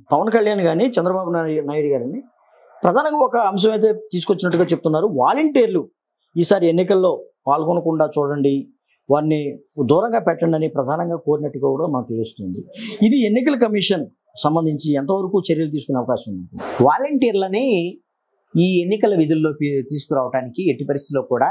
పవన్ కళ్యాణ్ కానీ చంద్రబాబు నాయుడు నాయుడు గారిని ప్రధానంగా ఒక అంశం అయితే తీసుకొచ్చినట్టుగా చెప్తున్నారు వాలంటీర్లు ఈసారి ఎన్నికల్లో పాల్గొనకుండా చూడండి వారిని దూరంగా పెట్టండి అని ప్రధానంగా కోరినట్టుగా కూడా మాకు తెలుస్తుంది ఇది ఎన్నికల కమిషన్ సంబంధించి ఎంతవరకు చర్యలు తీసుకునే అవకాశం ఉంది వాలంటీర్లని ఈ ఎన్నికల విధుల్లో పి- తీసుకురావడానికి ఎట్టి పరిస్థితిలో కూడా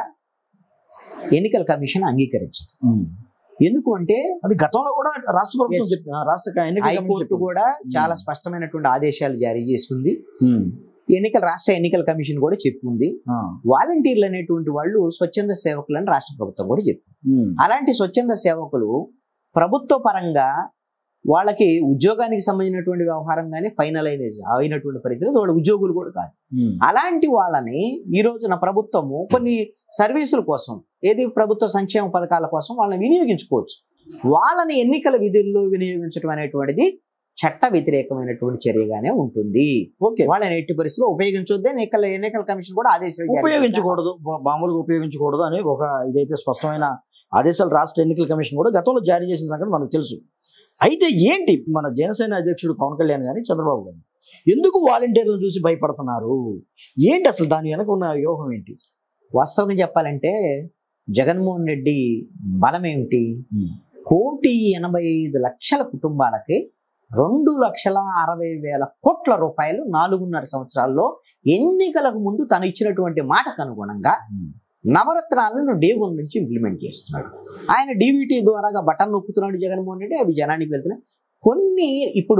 ఎన్నికల కమిషన్ అంగీకరించదు ఎందుకు అంటే అది గతంలో కూడా రాష్ట్ర ప్రభుత్వం Yes. చెప్పి- ఆ, రాష్ట్ర ఎన్నికల కమిషన్ హైకోర్టు చెప్పింది. కూడా చాలా స్పష్టమైనటువంటి ఆదేశాలు జారీ చేసింది ఉమ్. ఎన్నికల రాష్ట్ర ఎన్నికల కమిషన్ కూడా చెప్పింది ఆ. వాలంటీర్లు అనేటువంటి వాళ్ళు స్వచ్ఛంద సేవకులని రాష్ట్ర ప్రభుత్వం కూడా చెప్పింది ఉమ్. అలాంటి స్వచ్ఛంద సేవకులు ప్రభుత్వ పరంగా వాళ్ళకి ఉద్యోగానికి సంబంధించినటువంటి వ్యవహారం కానీ ఫైనల్ అయిన అయినటువంటి పరిస్థితులు వాళ్ళ ఉద్యోగులు కూడా కాదు ఉమ్. అలాంటి వాళ్ళని ఈ రోజున ప్రభుత్వము కొన్ని సర్వీసుల కోసం ఏది ప్రభుత్వ సంక్షేమ పథకాల కోసం వాళ్ళని వినియోగించుకోవచ్చు వాళ్ళని ఎన్నికల విధుల్లో వినియోగించడం అనేటువంటిది చట్ట వ్యతిరేకమైనటువంటి చర్యగానే ఉంటుంది ఓకే వాళ్ళని ఎట్టి పరిస్థితుల్లో ఉపయోగించొద్దే ఎన్నికల ఎన్నికల కమిషన్ కూడా ఆదేశాలు జారీ చేసింది. ఉపయోగించకూడదు బా- మామూలుగా ఉపయోగించకూడదు అని ఒక ఇదైతే స్పష్టమైన ఆదేశాలు రాష్ట్ర ఎన్నికల కమిషన్ కూడా గతంలో జారీ చేసిన సంగతి మనకు తెలుసు అయితే ఏంటి మన జనసేన అధ్యక్షుడు పవన్ కళ్యాణ్ గాని చంద్రబాబు గారు ఎందుకు వాలంటీర్లను చూసి భయపడుతున్నారు ఏంటి అసలు దాని వెనక ఉన్న వ్యూహం ఏంటి వాస్తవంగా చెప్పాలంటే జగన్మోహన్ రెడ్డి బలం ఏమిటి కోటి ఎనభై ఐదు లక్షల కుటుంబాలకి రెండు లక్షల అరవై వేల కోట్ల రూపాయలు నాలుగున్నర సంవత్సరాల్లో ఎన్నికలకు ముందు తను ఇచ్చినటువంటి మాటకు అనుగుణంగా నవరత్నాలను డే వన్ నుంచి ఇంప్లిమెంట్ చేస్తున్నాడు ఆయన డీబీటీ ద్వారాగా బటన్ నొక్కుతున్నాడు జగన్మోహన్ రెడ్డి అవి జనానికి వెళ్తున్నాయి కొన్ని ఇప్పుడు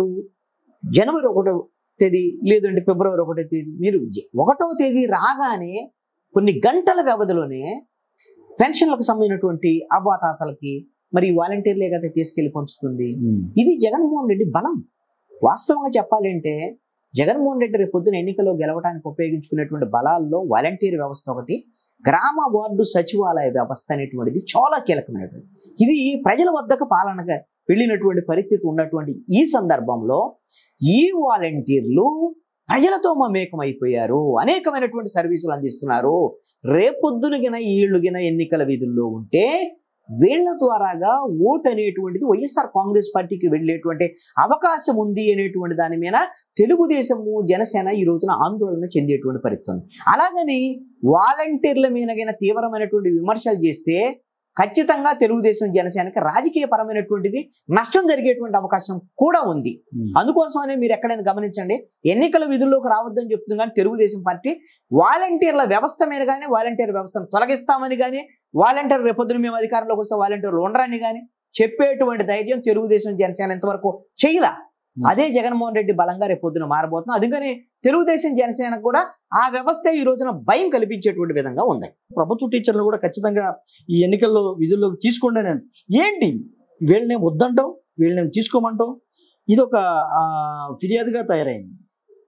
జనవరి ఒకటో తేదీ లేదంటే ఫిబ్రవరి ఒకటో తేదీ మీరు జ- ఒకటో తేదీ రాగానే కొన్ని గంటల వ్యవధిలోనే పెన్షన్లకు సంబంధించినటువంటి అవ్వాతాతలకి మరి వాలంటీర్లే కదా తీసుకెళ్లి పంచుతుంది ఇది జగన్మోహన్ రెడ్డి బలం వాస్తవంగా చెప్పాలి అంటే జగన్మోహన్ రెడ్డి రేపు పొద్దున ఎన్నికల్లో గెలవడానికి ఉపయోగించుకునేటువంటి బలాల్లో వాలంటీర్ వ్యవస్థ ఒకటి గ్రామ వార్డు సచివాలయ వ్యవస్థ అనేటువంటిది చాలా కీలకమైనటువంటి ఇది ప్రజల వద్దకు పాలనగా వెళ్ళినటువంటి పరిస్థితి ఉన్నటువంటి ఈ సందర్భంలో ఈ వాలంటీర్లు ప్రజలతో మమేకం అయిపోయారు అనేకమైనటువంటి సర్వీసులు అందిస్తున్నారు రేపొద్దున గిన ఈళ్ళు గిన ఎన్నికల విధుల్లో ఉంటే వీళ్ళ ద్వారాగా ఓటు అనేటువంటిది వైఎస్ఆర్ కాంగ్రెస్ పార్టీకి వెళ్ళేటువంటి అవకాశం ఉంది అనేటువంటి దాని మీద తెలుగుదేశము జనసేన ఈ రోజున ఆందోళన చెందేటువంటి పరిస్థితి ఉంది అలాగని వాలంటీర్ల మీద తీవ్రమైనటువంటి విమర్శలు చేస్తే ఖచ్చితంగా తెలుగుదేశం జనసేనకి రాజకీయ పరమైనటువంటిది నష్టం జరిగేటువంటి అవకాశం కూడా ఉంది అందుకోసమనే మీరు ఎక్కడైనా గమనించండి ఎన్నికల విధుల్లోకి రావద్దని చెప్తుంది కానీ తెలుగుదేశం పార్టీ వాలంటీర్ల వ్యవస్థ మీద కానీ వాలంటీర్ వ్యవస్థను తొలగిస్తామని కానీ వాలంటీర్ రేపొద్దున మేము అధికారంలోకి వస్తే వాలంటీర్లు ఉండరని కానీ చెప్పేటువంటి ధైర్యం తెలుగుదేశం జనసేన ఇంతవరకు చేయలా అదే జగన్మోహన్ రెడ్డి బలంగా రేపొద్దున మారబోతుంది అందుకని తెలుగుదేశం జనసేన కూడా ఆ వ్యవస్థ ఈ రోజున భయం కల్పించేటువంటి విధంగా ఉంది ప్రభుత్వ టీచర్లు కూడా ఖచ్చితంగా ఈ ఎన్నికల్లో విధుల్లోకి తీసుకోండి అని అంటారు. ఏంటి వీళ్ళని వద్దంటాం వీళ్ళని తీసుకోమంటాం ఇది ఒక ఆ, ఫిర్యాదుగా తయారైంది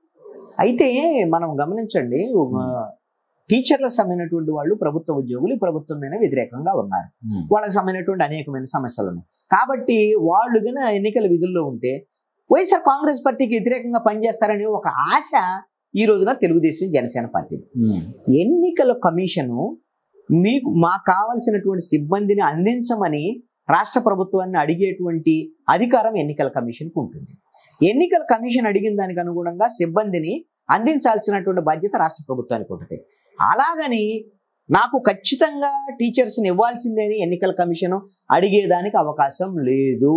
అయితే మనం గమనించండి ఆ, టీచర్లకు సంబంధించినటువంటి వాళ్ళు ప్రభుత్వ ఉద్యోగులు ఈ ప్రభుత్వం మీద వ్యతిరేకంగా ఉన్నారు వాళ్ళకి సంబంధించినటువంటి అనేకమైన సమస్యలు ఉన్నాయి కాబట్టి వాళ్ళు గన ఎన్నికల విధుల్లో ఉంటే వైఎస్ఆర్ కాంగ్రెస్ పార్టీకి వ్యతిరేకంగా పనిచేస్తారనే ఒక ఆశ ఈ రోజున తెలుగుదేశం జనసేన పార్టీ ఎన్నికల కమిషను మీకు మాకు కావాల్సినటువంటి సిబ్బందిని అందించమని రాష్ట్ర ప్రభుత్వాన్ని అడిగేటువంటి అధికారం ఎన్నికల కమిషన్కు ఉంటుంది ఎన్నికల కమిషన్ అడిగిన దానికి అనుగుణంగా సిబ్బందిని అందించాల్సినటువంటి బాధ్యత రాష్ట్ర ప్రభుత్వానికి ఉంటుంది అలాగని నాకు ఖచ్చితంగా టీచర్స్ని ఇవ్వాల్సిందే అని ఎన్నికల కమిషన్ అడిగేదానికి అవకాశం లేదు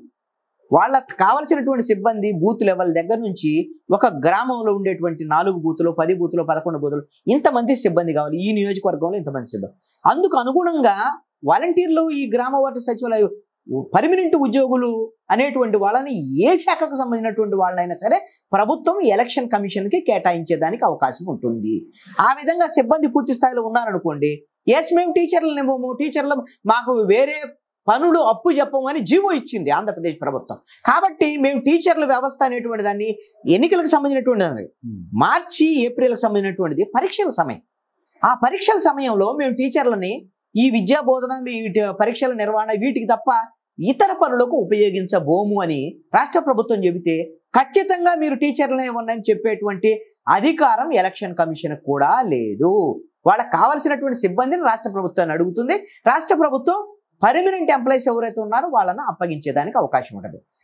వాళ్ళకి కావలసినటువంటి సిబ్బంది బూత్ లెవెల్ దగ్గర నుంచి ఒక గ్రామంలో ఉండేటువంటి నాలుగు బూతులు పది బూతులు పదకొండు బూతులు ఇంతమంది సిబ్బంది కావాలి ఈ నియోజకవర్గంలో ఇంతమంది సిబ్బంది అందుకు అనుగుణంగా వాలంటీర్లు ఈ గ్రామ వార్డు సచివాలయ పర్మనెంట్ ఉద్యోగులు అనేటువంటి వాళ్ళని ఏ శాఖకు సంబంధించినటువంటి వాళ్ళైనా సరే ప్రభుత్వం ఎలక్షన్ కమిషన్కి కేటాయించేదానికి అవకాశం ఉంటుంది ఆ విధంగా సిబ్బంది పూర్తి స్థాయిలో ఉన్నారనుకోండి ఎస్ మేము టీచర్లను ఇవ్వము టీచర్లు మాకు వేరే పనులు అప్పు చెప్పమని జీవో ఇచ్చింది ఆంధ్రప్రదేశ్ ప్రభుత్వం కాబట్టి మేము టీచర్ల వ్యవస్థ అనేటువంటి దాన్ని ఎన్నికలకు సంబంధించినటువంటి దాన్ని మార్చి ఏప్రిల్కి సంబంధించినటువంటిది పరీక్షల సమయం ఆ పరీక్షల సమయంలో మేము టీచర్లని ఈ విద్యా బోధన వీటి పరీక్షల నిర్వహణ వీటికి తప్ప ఇతర పనులకు ఉపయోగించబోము అని రాష్ట్ర ప్రభుత్వం చెబితే ఖచ్చితంగా మీరు టీచర్లనే ఉన్నాయని చెప్పేటువంటి అధికారం ఎలక్షన్ కమిషన్ కూడా లేదు వాళ్ళకి కావాల్సినటువంటి సిబ్బందిని రాష్ట్ర ప్రభుత్వాన్ని అడుగుతుంది రాష్ట్ర ప్రభుత్వం పర్మనెంట్ ఎంప్లాయీస్ ఎవరైతే ఉన్నారో వాళ్ళని అప్పగించేదానికి అవకాశం ఉంటుంది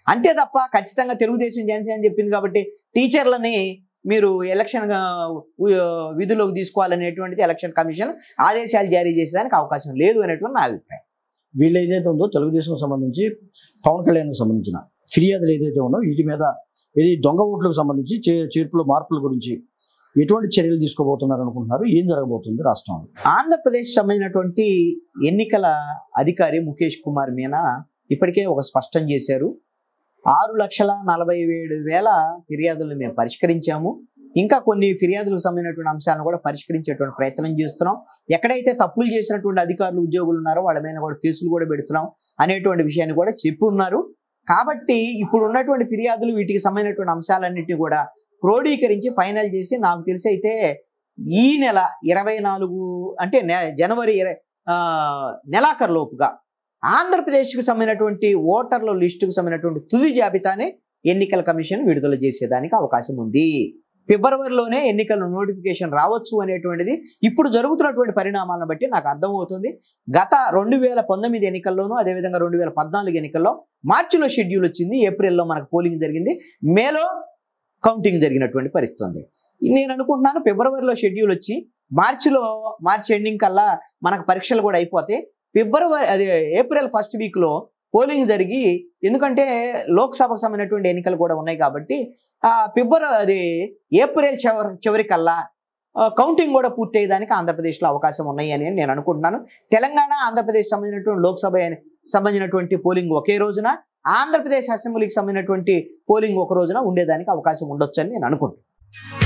అంతే తప్ప ఖచ్చితంగా తెలుగుదేశం జనసేన చెప్పింది కాబట్టి టీచర్లని మీరు ఎలక్షన్ గా, ఉ- విధుల్లోకి తీసుకోవాలనేటువంటిది ఎలక్షన్ కమిషన్ ఆదేశాలు జారీ చేసేదానికి అవకాశం లేదు అనేటువంటి నా అభిప్రాయం వీళ్ళు ఏదైతే ఉందో తెలుగుదేశం సంబంధించి పవన్ కళ్యాణ్కి సంబంధించిన ఫిర్యాదులు ఏదైతే ఉందో వీటి మీద ఇది దొంగ ఓట్లకు సంబంధించి చే- చేర్పులు మార్పుల గురించి ఎటువంటి చర్యలు తీసుకోబోతున్నారు అనుకుంటున్నారు ఏం జరగబోతుంది రాష్ట్రంలో ఆంధ్రప్రదేశ్ సంబంధించినటువంటి ఎన్నికల అధికారి ముఖేష్ కుమార్ మీనా ఇప్పటికే ఒక స్పష్టం చేశారు ఆరు లక్షల నలభై ఏడు వేల ఫిర్యాదులను మేము పరిష్కరించాము ఇంకా కొన్ని ఫిర్యాదులకు సంబంధించినటువంటి అంశాలను కూడా పరిష్కరించేటువంటి ప్రయత్నం చేస్తున్నాం ఎక్కడైతే తప్పులు చేసినటువంటి అధికారులు ఉద్యోగులు ఉన్నారో వాళ్ళ మీద కూడా కేసులు కూడా పెడుతున్నాం అనేటువంటి విషయాన్ని కూడా చెప్పి ఉన్నారు కాబట్టి ఇప్పుడు ఉన్నటువంటి ఫిర్యాదులు వీటికి సంబంధించినటువంటి అంశాలన్నింటినీ కూడా క్రోడీకరించి ఫైనల్ చేసి నాకు తెలిసి అయితే ఈ నెల ఇరవై నాలుగు అంటే నె- జనవరి ఇర- ఆ, నెలాఖరు లోపుగా ఆంధ్రప్రదేశ్కు సంబంధించినటువంటి ఓటర్ల లిస్టుకు సంబంధించినటువంటి తుది జాబితాని ఎన్నికల కమిషన్ విడుదల చేసేదానికి అవకాశం ఉంది ఫిబ్రవరిలోనే ఎన్నికల నోటిఫికేషన్ రావచ్చు అనేటువంటిది ఇప్పుడు జరుగుతున్నటువంటి పరిణామాలను బట్టి నాకు అర్థమవుతుంది గత రెండు వేల పంతొమ్మిది ఎన్నికల్లోనూ అదేవిధంగా రెండు వేల పద్నాలుగు ఎన్నికల్లో మార్చిలో షెడ్యూల్ వచ్చింది ఏప్రిల్లో మనకు పోలింగ్ జరిగింది మేలో కౌంటింగ్ జరిగినటువంటి పరిస్థితి ఉంది నేను అనుకుంటున్నాను ఫిబ్రవరిలో షెడ్యూల్ వచ్చి మార్చిలో మార్చి ఎండింగ్ కల్లా మనకు పరీక్షలు కూడా అయిపోతే ఫిబ్రవరి అది ఏప్రిల్ ఫస్ట్ వీక్లో పోలింగ్ జరిగి ఎందుకంటే లోక్సభకు సంబంధించినటువంటి ఎన్నికలు కూడా ఉన్నాయి కాబట్టి ఆ ఫిబ్రవరి అది ఏప్రిల్ చివరి చివరి కల్లా ఆ, కౌంటింగ్ కూడా పూర్తి అయ్యేదానికి ఆంధ్రప్రదేశ్లో అవకాశం ఉన్నాయి అని నేను అనుకుంటున్నాను తెలంగాణ ఆంధ్రప్రదేశ్ సంబంధించినటువంటి లోక్సభ సంబంధించినటువంటి పోలింగ్ ఒకే రోజున ఆంధ్రప్రదేశ్ అసెంబ్లీకి సంబంధించినటువంటి పోలింగ్ ఒక రోజున ఉండేదానికి అవకాశం ఉండొచ్చు అని నేను అనుకుంటున్నాను